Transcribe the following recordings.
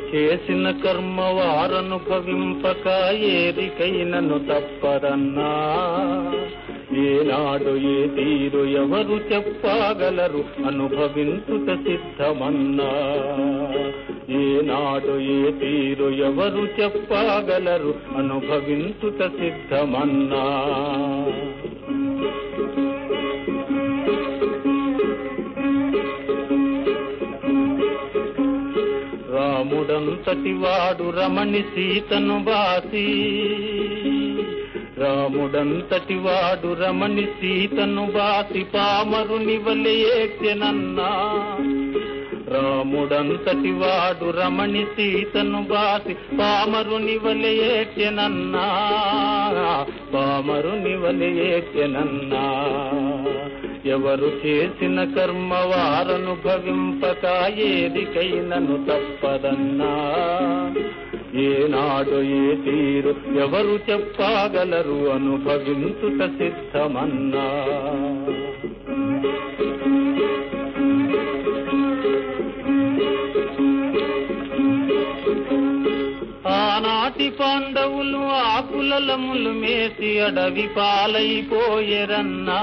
చేసిన కర్మ వారనుభవింపక ఏరికైనను తప్పదన్నా ఏనాడు ఏ తీరు ఎవరు చెప్పగలరు అనుభవించుట సిద్ధమన్నా ఏనాడు ఏ తీరు ఎవరు చెప్పగలరు అనుభవించుట సిద్ధమన్నా రాముడంతటి వాడు రమణి సీతను బాసి రాముడంతటి వాడు రమణి సీతను బాసి పామరుని వలె ఏడ్చెనన్నా రాముడంతటి వాడు రమణి సీతను బాసి పామరుని వలె ఏడ్చెనన్నా పామరుని వలె ఏడ్చెనన్నా ఎవరు చేసిన కర్మ వారనుభవింపక ఏదికైనను తప్పదన్నా ఏనాడు ఏ తీరు ఎవరు చెప్పగలరు అనుభవించుట సిద్ధమన్నా ఆనాటి పాండవులు ఆకులలములు మేసి అడవి పాలైపోయరన్నా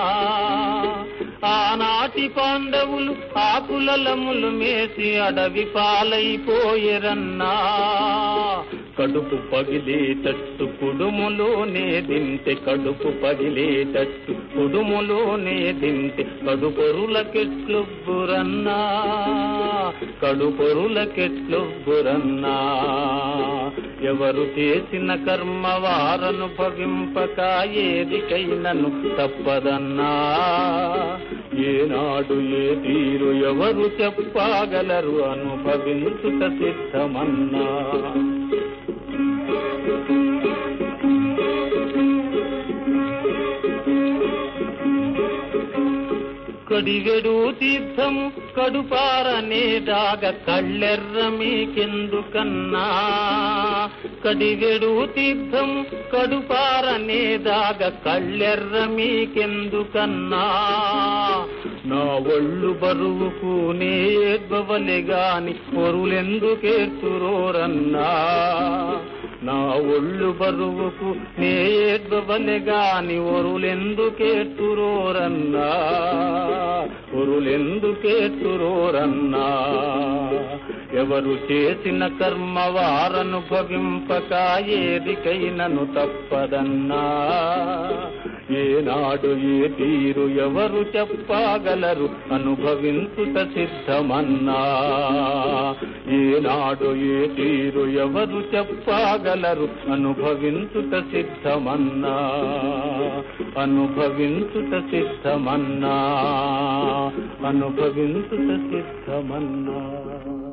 ఆనాటి పాండవులు ఆకులలములు మేసి అడవి పాలైపోయరన్నా కడుపు పగిలేటట్టు కుడుములోనే దింటే కడుపు పగిలేటట్టు కుడుములోనే దింటే కడుపొరులకెట్లొబ్బురన్నా కడుపొరులకెట్లొబ్బురన్నా ఎవరు చేసిన కర్మ వారనుభవింపక ఏదికైనను తప్పదన్నా ఏనాడు ఏ తీరు ఎవరు చెప్పగలరు అనుభవించుట సిద్ధమన్నా కడిగడు తీర్థము కడుపారనే దాగ కళ్ళెర్ర మీకెందుకన్నా కడిగడు తీర్థము కడుపారనే దాగ కళ్ళెర్ర మీకెందుకన్నా నా ఒళ్ళు బరువుకు నేర్బవలె గాని పొరులెందుకేర్చురోరన్నా నా ఒళ్ళు బరువుకు నేర్బవలె గాని ఒరులెందుకేర్చురోరన్నా ఒరులెందుకేర్చురోరన్నా ఎవరు చేసిన కర్మ వారనుభవింపక ఏదికైనను తప్పదన్నా ఏనాడు ఏ తీరు ఎవరు చెప్పగలరు అనుభవించుట సిద్ధమన్నా ఏనాడు ఏ తీరు ఎవరు చెప్పగలరు అనుభవించుట సిద్ధమన్నా అనుభవించుట సిద్ధమన్నా అనుభవించుట సిద్ధమన్నా